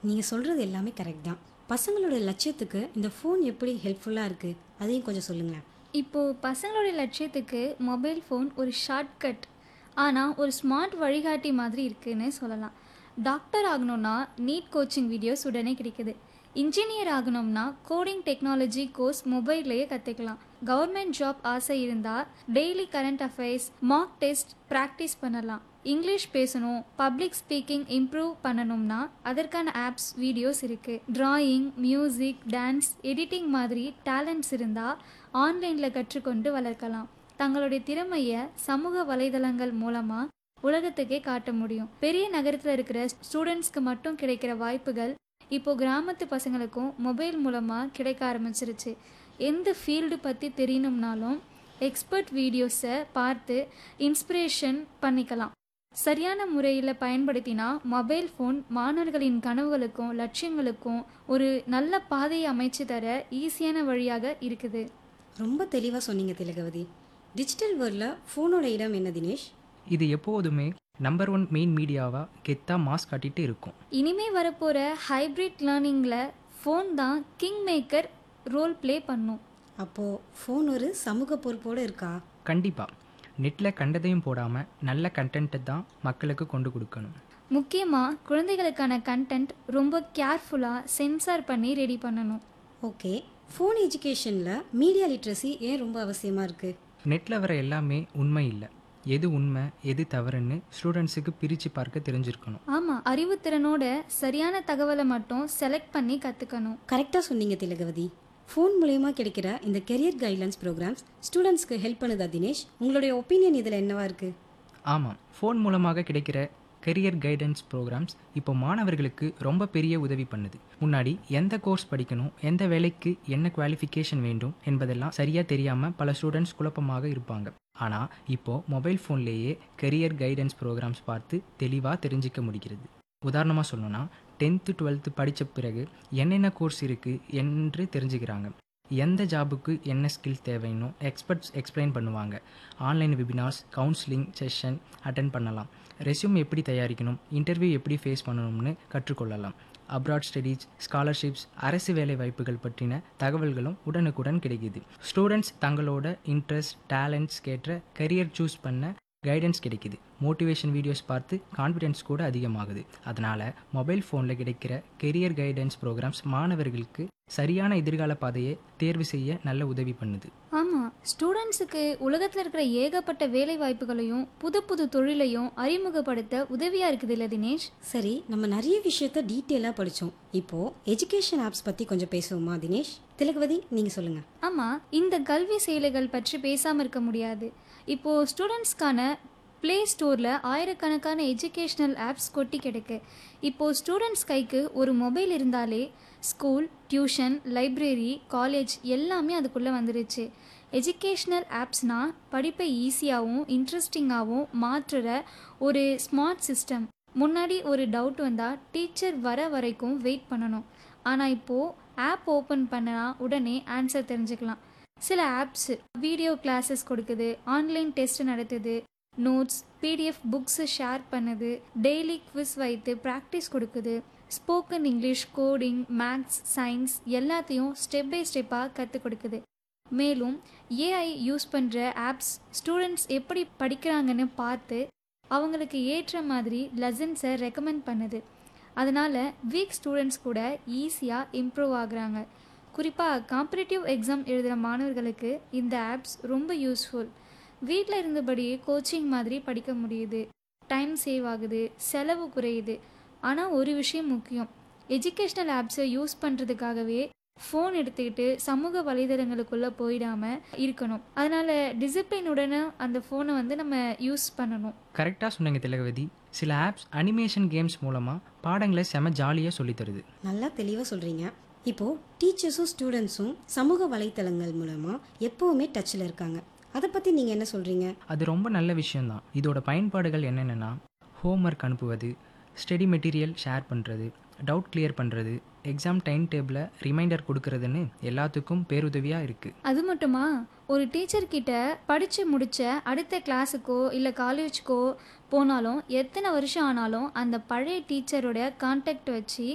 நீங்கள் சொல்கிறது எல்லாமே கரெக்ட் தான் பசங்களோட லட்சியத்துக்கு இந்த ஃபோன் எப்படி ஹெல்ப்ஃபுல்லாக இருக்குது அதையும் கொஞ்சம் சொல்லுங்களேன் இப்போது பசங்களுடைய லட்சியத்துக்கு மொபைல் ஃபோன் ஒரு ஷார்ட்கட் ஆனால் ஒரு ஸ்மார்ட் வழிகாட்டி மாதிரி இருக்குன்னு சொல்லலாம் டாக்டர் ஆகணும்னா நீட் கோச்சிங் வீடியோஸ் உடனே கிடைக்குது இன்ஜினியர் ஆகணும்னா கோடிங் டெக்னாலஜி கோர்ஸ் மொபைல்லையே கற்றுக்கலாம் கவர்மெண்ட் ஜாப் ஆசை இருந்தால் daily current affairs mock test practice பண்ணலாம் இங்கிலீஷ் பேசணும் பப்ளிக் ஸ்பீக்கிங் இம்ப்ரூவ் பண்ணணும்னா அதற்கான ஆப்ஸ் வீடியோஸ் இருக்குது டிராயிங் மியூசிக் டான்ஸ் எடிட்டிங் மாதிரி டேலண்ட்ஸ் இருந்தால் ஆன்லைனில் கற்றுக்கொண்டு வளர்க்கலாம் தங்களுடைய திறமையை சமூக வலைதளங்கள் மூலமாக உலகத்துக்கே காட்ட முடியும் பெரிய நகரத்தில் இருக்கிற ஸ்டூடெண்ட்ஸ்க்கு மட்டும் கிடைக்கிற வாய்ப்புகள் இப்போ கிராமத்து பசங்களுக்கும் மொபைல் மூலமாக கிடைக்க ஆரம்பிச்சிருச்சு எந்த ஃபீல்டு பற்றி தெரியணும்னாலும் எக்ஸ்பர்ட் வீடியோஸை பார்த்து இன்ஸ்பிரேஷன் பண்ணிக்கலாம் சரியான முறையில் பயன்படுத்தினா மொபைல் ஃபோன் மாணவர்களின் கனவுகளுக்கும் லட்சியங்களுக்கும் ஒரு நல்ல பாதையை அமைச்சு தர ஈஸியான வழியாக இருக்குது ரொம்ப தெளிவாக சொன்னீங்க திலகவதி டிஜிட்டல் வேர்ல்டில் ஃபோனோட இடம் என்ன தினேஷ் இது எப்போதுமே நம்பர் ஒன் மெயின் மீடியாவாக கெத்தாக மாஸ் காட்டிட்டு இருக்கும் இனிமே வரப்போகிற ஹைப்ரிட் லேர்னிங்கில் ஃபோன் தான் கிங் மேக்கர் ரோல் ப்ளே பண்ணும் அப்போது ஃபோன் ஒரு சமூக பொறுப்போடு இருக்கா கண்டிப்பாக நெட்டில் கண்டதையும் போடாமல் நல்ல கண்டென்ட்டை தான் மக்களுக்கு கொண்டு கொடுக்கணும் முக்கியமாக குழந்தைகளுக்கான கண்டென்ட் ரொம்ப கேர்ஃபுல்லாக சென்சார் பண்ணி ரெடி பண்ணணும் ஓகே ஃபோன் எஜுகேஷனில் மீடியா லிட்ரஸி ஏன் ரொம்ப அவசியமாக இருக்குது நெட்டில் வர எல்லாமே உண்மை இல்லை எது உண்மை எது தவறுன்னு ஸ்டூடெண்ட்ஸுக்கு பிரித்து பார்க்க தெரிஞ்சிருக்கணும் ஆமாம் அறிவுத்திறனோட சரியான தகவலை மட்டும் செலக்ட் பண்ணி கற்றுக்கணும் கரெக்டாக சொன்னீங்க திலகவதி ஃபோன் மூலயமா கிடைக்கிற இந்த கெரியர் கைட்லைன்ஸ் ப்ரோக்ராம்ஸ் ஸ்டூடெண்ட்ஸ்க்கு ஹெல்ப் பண்ணுதா தினேஷ் உங்களுடைய ஒப்பீனியன் இதில் என்னவா இருக்குது ஆமாம் ஃபோன் மூலமாக கிடைக்கிற கெரியர் கைடன்ஸ் ப்ரோக்ராம்ஸ் இப்போ மாணவர்களுக்கு ரொம்ப பெரிய உதவி பண்ணுது முன்னாடி எந்த கோர்ஸ் படிக்கணும் எந்த வேலைக்கு என்ன குவாலிஃபிகேஷன் வேண்டும் என்பதெல்லாம் சரியாக தெரியாமல் பல ஸ்டூடெண்ட்ஸ் குழப்பமாக இருப்பாங்க ஆனால் இப்போது மொபைல் ஃபோன்லேயே கெரியர் கைடன்ஸ் ப்ரோக்ராம்ஸ் பார்த்து தெளிவாக தெரிஞ்சிக்க முடிகிறது உதாரணமாக சொல்லணும்னா டென்த்து டுவெல்த்து படித்த பிறகு என்னென்ன கோர்ஸ் இருக்குது என்று தெரிஞ்சுக்கிறாங்க எந்த ஜாபுக்கு என்ன ஸ்கில் தேவைன்னு எக்ஸ்பர்ட்ஸ் எக்ஸ்பிளைன் பண்ணுவாங்க online webinars counselling session attend பண்ணலாம் ரெஸ்யூம் எப்படி தயாரிக்கணும் இன்டர்வியூ எப்படி ஃபேஸ் பண்ணணும்னு கற்றுக்கொள்ளலாம் அப்ராட் ஸ்டடீஸ் ஸ்காலர்ஷிப்ஸ் அரசு வேலை வாய்ப்புகள் பற்றின தகவல்களும் உடனுக்குடன் கிடைக்குது ஸ்டூடெண்ட்ஸ் தங்களோட இன்ட்ரெஸ்ட் டேலண்ட்ஸ் கேட்ட கரியர் சூஸ் பண்ண கைடன்ஸ் கிடைக்குது மோட்டிவேஷன் வீடியோஸ் பார்த்து கான்ஃபிடென்ஸ் கூட அதிகமாகுது அதனால் மொபைல் ஃபோனில் கிடைக்கிற கெரியர் கைடன்ஸ் ப்ரோக்ராம்ஸ் மாணவர்களுக்கு சரியான எதிர்கால பாதையை தேர்வு செய்ய நல்ல உதவி பண்ணுது ஆமாம் ஸ்டூடெண்ட்ஸுக்கு உலகத்தில் இருக்கிற ஏகப்பட்ட வேலை வாய்ப்புகளையும் புது புது தொழிலையும் அறிமுகப்படுத்த உதவியாக இருக்குது இல்லை தினேஷ் சரி நம்ம நிறைய விஷயத்த டீட்டெயிலாக படித்தோம் இப்போது எஜுகேஷன் ஆப்ஸ் பற்றி கொஞ்சம் பேசுவோமா தினேஷ் திலகவதி நீங்கள் சொல்லுங்கள் ஆமாம் இந்த கல்வி செயலிகள் பற்றி பேசாமல் இருக்க முடியாது இப்போது ஸ்டூடெண்ட்ஸ்க்கான ப்ளே ஸ்டோரில் ஆயிரக்கணக்கான எஜுகேஷ்னல் ஆப்ஸ் கொட்டி கிடக்கு இப்போது ஸ்டூடெண்ட்ஸ் கைக்கு ஒரு மொபைல் இருந்தாலே ஸ்கூல் டியூஷன் லைப்ரரி காலேஜ் எல்லாமே அதுக்குள்ளே வந்துருச்சு எஜுகேஷ்னல் ஆப்ஸ்னால் படிப்பை ஈஸியாகவும் இன்ட்ரெஸ்டிங்காகவும் மாற்றுற ஒரு ஸ்மார்ட் சிஸ்டம் முன்னாடி ஒரு டவுட் வந்தால் டீச்சர் வர வரைக்கும் வெயிட் பண்ணணும் ஆனால் இப்போது ஆப் ஓப்பன் பண்ணா உடனே ஆன்சர் தெரிஞ்சுக்கலாம் சில ஆப்ஸ் வீடியோ கிளாஸஸ் கொடுக்குது ஆன்லைன் டெஸ்ட் நடத்துது நோட்ஸ் பிடிஎஃப் புக்ஸு ஷேர் பண்ணுது டெய்லி குவிஸ் வைத்து ப்ராக்டிஸ் கொடுக்குது spoken English coding maths science எல்லாத்தையும் ஸ்டெப் பை ஸ்டெப்பாக கற்றுக் கொடுக்குது மேலும் ஏஐ யூஸ் பண்ணுற ஆப்ஸ் ஸ்டூடெண்ட்ஸ் எப்படி படிக்கிறாங்கன்னு பார்த்து அவங்களுக்கு ஏற்ற மாதிரி லெசன்ஸை ரெக்கமெண்ட் பண்ணுது அதனால் வீக் ஸ்டூடெண்ட்ஸ் கூட ஈஸியாக இம்ப்ரூவ் ஆகுறாங்க குறிப்பாக காம்படிட்டிவ் எக்ஸாம் எழுதுகிற மாணவர்களுக்கு இந்த ஆப்ஸ் ரொம்ப யூஸ்ஃபுல் வீட்டில் இருந்தபடியே கோச்சிங் மாதிரி படிக்க முடியுது டைம் சேவ் ஆகுது செலவு குறையுது ஆனால் ஒரு விஷயம் முக்கியம் எஜுகேஷ்னல் ஆப்ஸை யூஸ் பண்ணுறதுக்காகவே ஃபோன் எடுத்துக்கிட்டு சமூக வலைதளங்களுக்குள்ளே போயிடாமல் இருக்கணும் அதனால் டிசிப்ளினுடனே அந்த ஃபோனை வந்து நம்ம யூஸ் பண்ணணும் கரெக்டாக சொன்னீங்க திலகவதி சில ஆப்ஸ் அனிமேஷன் கேம்ஸ் மூலமாக பாடங்களை செம ஜாலியாக சொல்லித் தருது நல்லா தெளிவாக சொல்கிறீங்க இப்போது டீச்சர்ஸும் ஸ்டூடெண்ட்ஸும் சமூக வலைத்தளங்கள் மூலமாக எப்போவுமே டச்சில் இருக்காங்க அதை பற்றி நீங்கள் என்ன சொல்கிறீங்க அது ரொம்ப நல்ல விஷயம்தான் இதோட பயன்பாடுகள் என்னென்னா ஹோம்ஒர்க் அனுப்புவது ஸ்டடி மெட்டீரியல் ஷேர் பண்ணுறது டவுட் கிளியர் பண்ணுறது எக்ஸாம் டைம் டேபிளை ரிமைண்டர் கொடுக்கறதுன்னு எல்லாத்துக்கும் பேருதவியாக இருக்குது அது மட்டுமா ஒரு டீச்சர் கிட்ட படித்து முடிச்ச அடுத்த கிளாஸுக்கோ இல்லை காலேஜுக்கோ போனாலும் எத்தனை வருஷம் ஆனாலும் அந்த பழைய டீச்சரோட கான்டாக்ட் வச்சு